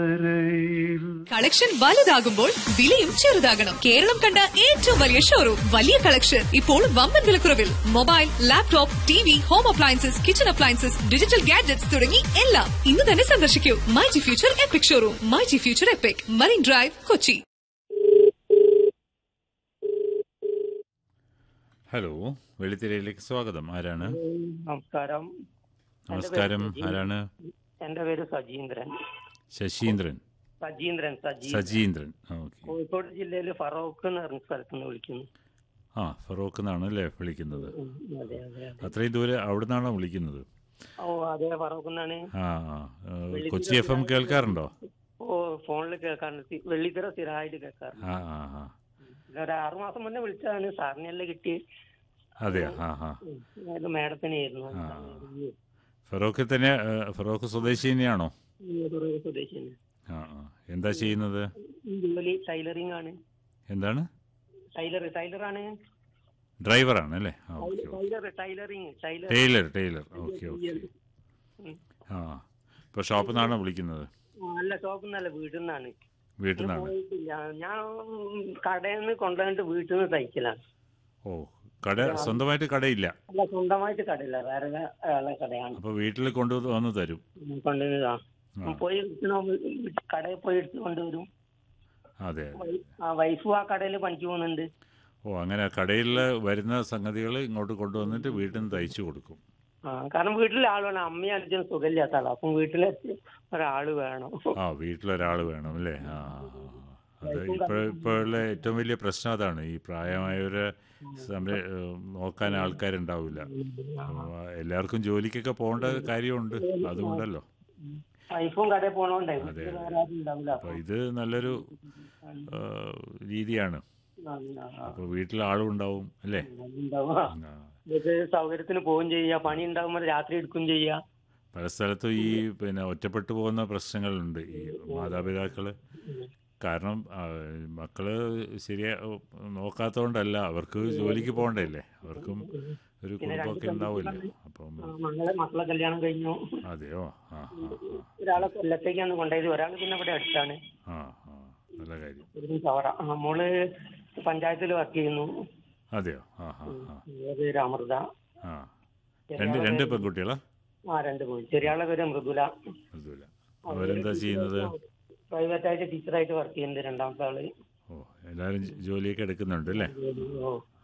Collection വലുതാകുമ്പോൾ വിലയും ചെറുതാകണം കേരളം കണ്ട ഏറ്റവും വലിയ ഷോറൂം വലിയ കളക്ഷൻ ഇപ്പോൾ വമ്പൻ വിലക്കുറവിൽ mobile laptop T V home appliances kitchen appliances digital gadgets തുടങ്ങി എല്ലാം ഇന്ന് തന്നെ സന്ദർശിക്കൂ my G future epic showroom my G future epic marine drive Kochi hello വെള്ളിത്തിരയിലേക്ക് സ്വാഗതം ആരാണ് നമസ്കാരം നമസ്കാരം ആരാണ് എന്റെ പേര് സജീന്ദ്രൻ ശശീന്ദ്രൻ സജീന്ദ്രൻ സജീന്ദ്രൻ സജീന്ദ്രൻ ഓക്കെ കോഴിക്കോട് ജില്ലയിൽ ഫറോക്ക് എന്ന് പറഞ്ഞ സ്ഥലത്ത് നിന്ന് വിളിക്കുന്നു ആ ഫറോക്ക് എന്നാണ് അല്ലേ വിളിക്കുന്നത് ഉം, അതെ അതെ അതെ അത്രയും ദൂരെ അവിടെ നിന്നാണോ വിളിക്കുന്നത് ഓ അതെ ഫറോക്ക് എന്നാണ് ആ ആ ഏ, കൊച്ചി എഫ് എം കേൾക്കാറുണ്ടോ ഓ ഫോണിൽ കേൾക്കാറുണ്ട് സ്ഥി- വെള്ളിത്തിര സ്ഥിരമായിട്ട് കേൾക്കാറുണ്ട് ആ ആ ആ ഒരു ആറു മാസം മുന്നേ വിളിച്ചതാണ് സാറിനെല്ലാം കിട്ടി അതെയോ ആ ആ അത് മാഡത്തിനായിരുന്നു ആ. ഫറോക്കിൽ തന്നെ ഏ, ഫറോക്ക് സ്വദേശി തന്നെയാണോ ഫറോക്ക് സ്വദേശിയാണ് ആ ആ എന്താ ചെയ്യുന്നത് ജോലി ടൈലറിംഗ് ആണ് എന്താണ് ടൈലർ ടൈലറാണ് ഡ്രൈവറാണ് അല്ലേ ആ okay okay tailor tailoring tailor tailor tailor okay okay ആ ഇപ്പോൾ ഷോപ്പിൽ നിന്നാണോ വിളിക്കുന്നത് അല്ല ഷോപ്പിൽ നിന്നല്ല വീട്ടിൽ നിന്നാണ് വീട്ടിൽ നിന്നാണ് പോയിട്ടില്ല ഞാൻ കടയിൽ നിന്ന് കൊണ്ടുവന്നിട്ട് വീട്ടിൽ നിന്ന് തയ്ക്കലാണ് ഓ കട സ്വന്തമായിട്ട് കടയില്ല അല്ല സ്വന്തമായിട്ട് കടയില്ല വേറെ ആളെ കടയാണ് അപ്പോൾ വീട്ടിൽ കൊണ്ടുവന്ന് തരും കൊണ്ടുവന്നതാ ആ. പോയി എടുക്കണോ കടയിൽ പോയി എടുത്ത് കൊണ്ടുവരും അതെ വൈ- ആ വൈഫും ആ കടയിൽ പണിക്ക് പോകുന്നുണ്ട് ഓ അങ്ങനെ കടയിൽ വരുന്ന സംഗതികൾ ഇങ്ങോട്ട് കൊണ്ടുവന്നിട്ട് വീട്ടിൽ നിന്ന് തയ്ച്ചു കൊടുക്കും ആ കാരണം വീട്ടിൽ ആൾ വേണം അമ്മയും അച്ഛനും സുഖമില്ലാത്ത ആളാ അപ്പം വീട്ടിലെത്തി ഒരാള് വേണം ആ വീട്ടിലൊരാൾ വേണം അല്ലേ ആ ആ, ആ. അത് ഇപ്പോൾ ഇപ്പോഴുള്ള ഏറ്റവും വലിയ പ്രശ്നം അതാണ് ഈ പ്രായമായവരെ സംര ഏഹ് നോക്കാൻ ആൾക്കാരുണ്ടാവില്ല അപ്പോൾ എല്ലാവർക്കും ജോലിക്കൊക്കെ പോകേണ്ട കാര്യമുണ്ട് അതുകൊണ്ടല്ലോ വൈഫും കടയിൽ പോണോണ്ടേ അതെ, വീട്ടിൽ അതെ. വേറെ ആരും ഉണ്ടാവില്ല അപ്പോൾ ഇത് നല്ലൊരു ഏഹ്, രീതിയാണ് അപ്പോൾ വീട്ടിൽ ആളും ഉണ്ടാവും അല്ലേ ഉണ്ടാവുക ആ. ഇത് സൗകര്യത്തിന് പോവുകയും ചെയ്യാ പണി ഉണ്ടാകുമ്പോൾ രാത്രി എടുക്കുകയും ചെയ്യാ പല സ്ഥലത്തും ഈ പിന്നെ ഒറ്റപ്പെട്ടു പോകുന്ന പ്രശ്നങ്ങളുണ്ട് ഈ മാതാപിതാക്കള് കാരണം ആ, മക്കള് ശരിയാ നോക്കാത്തതുകൊണ്ടല്ല അവർക്ക് ജോലിക്ക് പോകണ്ടല്ലേ അവർക്കും ഒരു കുടുംബമൊക്കെ ഉണ്ടാവില്ല അപ്പം ആ, മകളെ മക്കളെ കല്യാണം കഴിഞ്ഞു അതെയോ ആ ആ ഒരാളെ കൊല്ലത്തേക്കാണ് കൊണ്ടുപോയത് ഒരാൾ പിന്നെ ഇവിടെ അടുത്താണ് ആ ആ നല്ല കാര്യം ഒരു ചവറ ആ, മോള് പഞ്ചായത്തിൽ വർക്ക് ചെയ്യുന്നു അതെയോ ആ ആ ആ ഏത് രാമൃത ആ രണ്ട് രണ്ട് പെൺകുട്ടികളാ ആ രണ്ട് പോയി ചെറിയാളെ പേര് മൃദുല അതുമില്ല അവരെന്താ ചെയ്യുന്നത് പ്രൈവറ്റ് ആയിട്ട് ടീച്ചറായിട്ട് വർക്ക് ചെയ്യുന്നുണ്ട് രണ്ടാമത്തെ ആള് ഓ എല്ലാവരും ജോലിയൊക്കെ എടുക്കുന്നുണ്ട് അല്ലേ ഓ